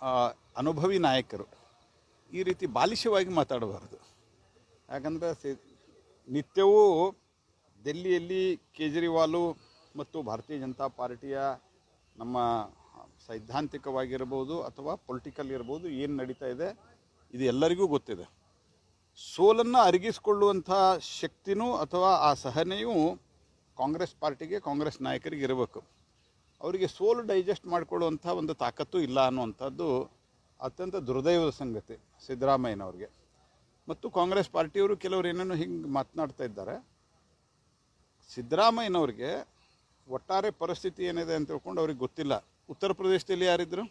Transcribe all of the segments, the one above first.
ಆ, ಅನುಭವಿ ನಾಯಕರು ಈ ರೀತಿ ಬಾಲಿಶವಾಗಿ ಮಾತಾಡಬಾರ್ದು ಯಾಕಂದರೆ ಸಿ ನಿತ್ಯವೂ ದೆಲ್ಲಿಯಲ್ಲಿ ಕೇಜ್ರಿವಾಲು ಮತ್ತು ಭಾರತೀಯ ಜನತಾ ಪಾರ್ಟಿಯ ನಮ್ಮ ಸೈದ್ಧಾಂತಿಕವಾಗಿರ್ಬೋದು ಅಥವಾ ಪೊಲಿಟಿಕಲ್ ಇರ್ಬೋದು ಏನು ನಡೀತಾ ಇದೆ ಇದು ಎಲ್ಲರಿಗೂ ಗೊತ್ತಿದೆ ಸೋಲನ್ನು ಅರಗಿಸಿಕೊಳ್ಳುವಂಥ ಶಕ್ತಿನೂ ಅಥವಾ ಆ ಸಹನೆಯೂ ಕಾಂಗ್ರೆಸ್ ಪಾರ್ಟಿಗೆ ಕಾಂಗ್ರೆಸ್ ನಾಯಕರಿಗೆ ಇರಬೇಕು ಅವರಿಗೆ ಸೋಲು ಡೈಜೆಸ್ಟ್ ಮಾಡಿಕೊಳ್ಳುವಂಥ ಒಂದು ತಾಕತ್ತು ಇಲ್ಲ ಅನ್ನುವಂಥದ್ದು ಅತ್ಯಂತ ದುರ್ದೈವದ ಸಂಗತಿ ಸಿದ್ದರಾಮಯ್ಯನವ್ರಿಗೆ ಮತ್ತು ಕಾಂಗ್ರೆಸ್ ಪಾರ್ಟಿಯವರು ಕೆಲವರು ಏನೇನೋ ಹಿಂಗೆ ಮಾತನಾಡ್ತಾ ಇದ್ದಾರೆ ಸಿದ್ದರಾಮಯ್ಯನವ್ರಿಗೆ ಒಟ್ಟಾರೆ ಪರಿಸ್ಥಿತಿ ಏನಿದೆ ಅಂತ ತಿಳ್ಕೊಂಡು ಅವ್ರಿಗೆ ಗೊತ್ತಿಲ್ಲ ಉತ್ತರ ಪ್ರದೇಶದಲ್ಲಿ ಯಾರಿದ್ರು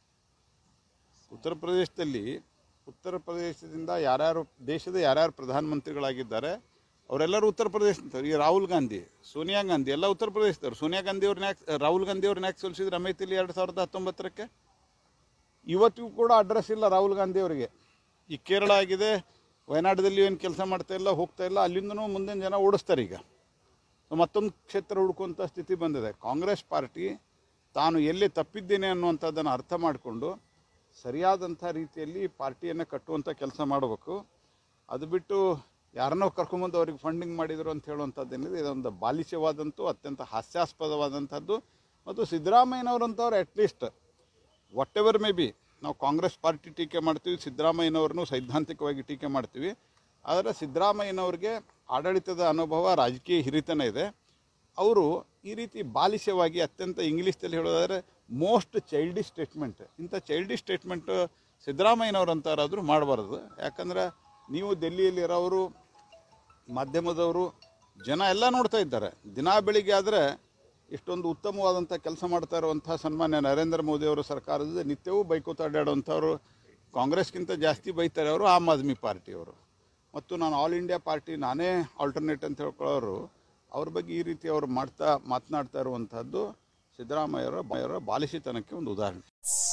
ಉತ್ತರ ಪ್ರದೇಶದಲ್ಲಿ ಉತ್ತರ ಪ್ರದೇಶದಿಂದ ಯಾರ್ಯಾರು ದೇಶದ ಯಾರ್ಯಾರು ಪ್ರಧಾನಮಂತ್ರಿಗಳಾಗಿದ್ದಾರೆ ಅವರೆಲ್ಲರೂ ಉತ್ತರ ಪ್ರದೇಶದವ್ರು ಈ ರಾಹುಲ್ ಗಾಂಧಿ ಸೋನಿಯಾ ಗಾಂಧಿ ಎಲ್ಲ ಉತ್ತರ ಪ್ರದೇಶದವ್ರು ಸೋನಿಯಾ ಗಾಂಧಿ ಅವ್ರನ್ನ ಯಾಕೆ ರಾಹುಲ್ ಗಾಂಧಿ ಅವ್ರನ್ನ ಯಾಕೆ ಸೋಲಿಸಿದ್ರು ಅಮೇಥಿಲಿ ಎರಡು ಸಾವಿರದ ಹತ್ತೊಂಬತ್ತರಕ್ಕೆ ಇವತ್ತಿಗೂ ಕೂಡ ಅಡ್ರೆಸ್ ಇಲ್ಲ ರಾಹುಲ್ ಗಾಂಧಿ ಅವರಿಗೆ ಈ ಕೇರಳ ಆಗಿದೆ ವಯನಾಡದಲ್ಲಿ ಏನು ಕೆಲಸ ಮಾಡ್ತಾ ಇಲ್ಲ ಹೋಗ್ತಾ ಇಲ್ಲ ಅಲ್ಲಿಂದನೂ ಮುಂದಿನ ಜನ ಓಡಿಸ್ತಾರೆ ಈಗ ಮತ್ತೊಂದು ಕ್ಷೇತ್ರ ಹುಡುಕುವಂಥ ಸ್ಥಿತಿ ಬಂದಿದೆ ಕಾಂಗ್ರೆಸ್ ಪಾರ್ಟಿ ತಾನು ಎಲ್ಲಿ ತಪ್ಪಿದ್ದೇನೆ ಅನ್ನುವಂಥದ್ದನ್ನು ಅರ್ಥ ಮಾಡಿಕೊಂಡು ಸರಿಯಾದಂಥ ರೀತಿಯಲ್ಲಿ ಪಾರ್ಟಿಯನ್ನು ಕಟ್ಟುವಂಥ ಕೆಲಸ ಮಾಡಬೇಕು ಅದು ಬಿಟ್ಟು ಯಾರನ್ನೋ ಕರ್ಕೊಂಬಂದು ಅವ್ರಿಗೆ ಫಂಡಿಂಗ್ ಮಾಡಿದರು ಅಂತ ಹೇಳುವಂಥದ್ದೇನಿದೆ ಇದೊಂದು ಬಾಲಿಶವಾದಂಥ ಅತ್ಯಂತ ಹಾಸ್ಯಾಸ್ಪದವಾದಂಥದ್ದು ಮತ್ತು ಸಿದ್ದರಾಮಯ್ಯನವರಂಥವ್ರು at least whatever maybe ನಾವು ಕಾಂಗ್ರೆಸ್ ಪಾರ್ಟಿ ಟೀಕೆ ಮಾಡ್ತೀವಿ ಸಿದ್ದರಾಮಯ್ಯನವ್ರನ್ನೂ ಸೈದ್ಧಾಂತಿಕವಾಗಿ ಟೀಕೆ ಮಾಡ್ತೀವಿ ಆದರೆ ಸಿದ್ದರಾಮಯ್ಯನವ್ರಿಗೆ ಆಡಳಿತದ ಅನುಭವ ರಾಜಕೀಯ ಹಿರಿತನ ಇದೆ ಅವರು ಈ ರೀತಿ ಬಾಲಿಶವಾಗಿ ಅತ್ಯಂತ ಇಂಗ್ಲೀಷ್ದಲ್ಲಿ ಹೇಳೋದಾದರೆ ಮೋಸ್ಟ್ ಚೈಲ್ಡಿಶ್ ಸ್ಟೇಟ್ಮೆಂಟ್ ಇಂಥ ಚೈಲ್ಡಿಶ್ ಸ್ಟೇಟ್ಮೆಂಟ್ ಸಿದ್ದರಾಮಯ್ಯನವ್ರಂತಾರಾದರೂ ಮಾಡಬಾರ್ದು ಯಾಕಂದ್ರೆ ನೀವು ದೆಲ್ಲಿಯಲ್ಲಿ ಇರೋರು ಮಾಧ್ಯಮದವರು ಜನ ಎಲ್ಲ ನೋಡ್ತಾ ಇದ್ದಾರೆ ದಿನಾ ಬೆಳಿಗ್ಗೆ ಆದರೆ ಇಷ್ಟೊಂದು ಉತ್ತಮವಾದಂಥ ಕೆಲಸ ಮಾಡ್ತಾ ಇರುವಂಥ ಸನ್ಮಾನ್ಯ ನರೇಂದ್ರ ಮೋದಿ ಅವರ ಸರ್ಕಾರದ ನಿತ್ಯವೂ ಬೈಕೋತ ಅಡ್ಡಾಡುವಂಥವ್ರು ಕಾಂಗ್ರೆಸ್ಗಿಂತ ಜಾಸ್ತಿ ಬೈತಾರೆ ಅವರು ಆಮ್ ಆದ್ಮಿ ಪಾರ್ಟಿಯವರು ಮತ್ತು ನಾನು ಆಲ್ ಇಂಡಿಯಾ ಪಾರ್ಟಿ ನಾನೇ ಆಲ್ಟರ್ನೇಟ್ ಅಂತ ಹೇಳ್ಕೊಳ್ಳೋರು ಅವ್ರ ಬಗ್ಗೆ ಈ ರೀತಿ ಅವರು ಮಾಡ್ತಾ ಮಾತನಾಡ್ತಾ ಇರುವಂಥದ್ದು ಸಿದ್ದರಾಮಯ್ಯವರ ಬಾಲಿಶಿತನಕ್ಕೆ ಒಂದು ಉದಾಹರಣೆ